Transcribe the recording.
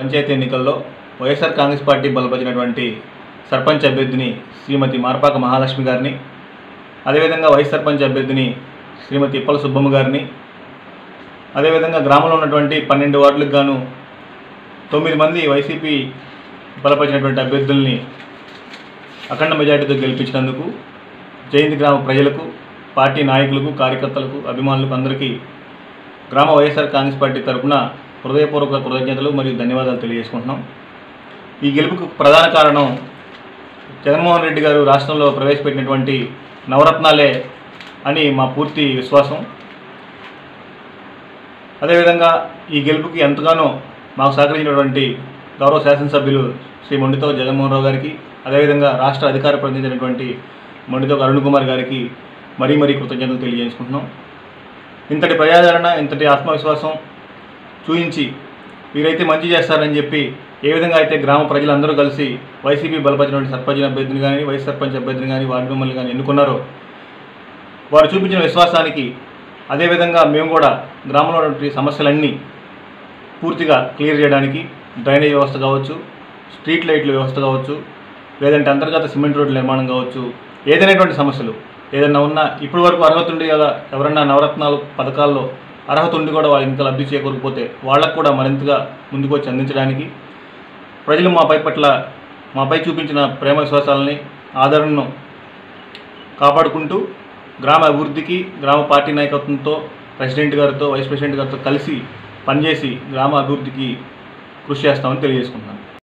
పంచాయతీ ఎన్నికల్లో వైఎస్ఆర్ కాంగ్రెస్ పార్టీ బలపరిచినటువంటి సర్పంచ్ అభ్యర్థిని శ్రీమతి మార్పాక మహాలక్ష్మి గారిని అదేవిధంగా వైస్ సర్పంచ్ అభ్యర్థిని శ్రీమతి ఇప్పల సుబ్బమ్మ గారిని అదేవిధంగా గ్రామంలో ఉన్నటువంటి పన్నెండు వార్డులకు గాను తొమ్మిది మంది వైసీపీ బలపరిచినటువంటి అభ్యర్థుల్ని అఖండ మెజార్టీతో గెలిపించినందుకు జయంతి గ్రామ ప్రజలకు పార్టీ నాయకులకు కార్యకర్తలకు అభిమానులకు అందరికీ గ్రామ వైఎస్ఆర్ కాంగ్రెస్ పార్టీ తరఫున హృదయపూర్వక కృతజ్ఞతలు మరియు ధన్యవాదాలు తెలియజేసుకుంటున్నాం ఈ గెలుపుకు ప్రధాన కారణం జగన్మోహన్ రెడ్డి గారు రాష్ట్రంలో ప్రవేశపెట్టినటువంటి నవరత్నాలే అని మా పూర్తి విశ్వాసం అదేవిధంగా ఈ గెలుపుకి ఎంతగానో మాకు సహకరించినటువంటి గౌరవ శాసనసభ్యులు శ్రీ మొండితో జగన్మోహన్ రావు గారికి అదేవిధంగా రాష్ట్ర అధికార ప్రతినిధించినటువంటి మొండితో అరుణ్ కుమార్ గారికి మరీ మరీ కృతజ్ఞతలు తెలియజేసుకుంటున్నాం ఇంతటి ప్రజాదరణ ఇంతటి ఆత్మవిశ్వాసం చూయించి వీరైతే మంచి చేస్తారని చెప్పి ఏ విధంగా అయితే గ్రామ ప్రజలందరూ కలిసి వైసీపీ బలపరిచినటువంటి సర్పంచ్ అభ్యర్థిని కానీ వైస్ సర్పంచ్ అభ్యర్థిని కానీ వార్డు మెంబర్లు కానీ ఎన్నుకున్నారో వారు చూపించిన విశ్వాసానికి అదేవిధంగా మేము కూడా గ్రామంలో ఉన్నటువంటి సమస్యలన్నీ పూర్తిగా క్లియర్ చేయడానికి డ్రైనేజ్ వ్యవస్థ కావచ్చు స్ట్రీట్ లైట్ల వ్యవస్థ కావచ్చు లేదంటే అంతర్గత సిమెంట్ రోడ్ల నిర్మాణం కావచ్చు ఏదైనటువంటి సమస్యలు ఏదైనా ఉన్నా ఇప్పటి వరకు అర్హత ఉండి కదా ఎవరన్నా నవరత్నాలు పథకాల్లో అర్హత ఉండి కూడా వాళ్ళు ఇంకా లబ్ధి చేకూరకపోతే వాళ్ళకు కూడా మరింతగా ముందుకు వచ్చి అందించడానికి ప్రజలు మాపై పట్ల మాపై చూపించిన ప్రేమ విశ్వాసాలని ఆదరణను కాపాడుకుంటూ గ్రామ అభివృద్ధికి గ్రామ పార్టీ నాయకత్వంతో ప్రెసిడెంట్ గారితో వైస్ ప్రెసిడెంట్ గారితో కలిసి పనిచేసి గ్రామ అభివృద్ధికి కృషి చేస్తామని తెలియజేసుకుంటున్నాను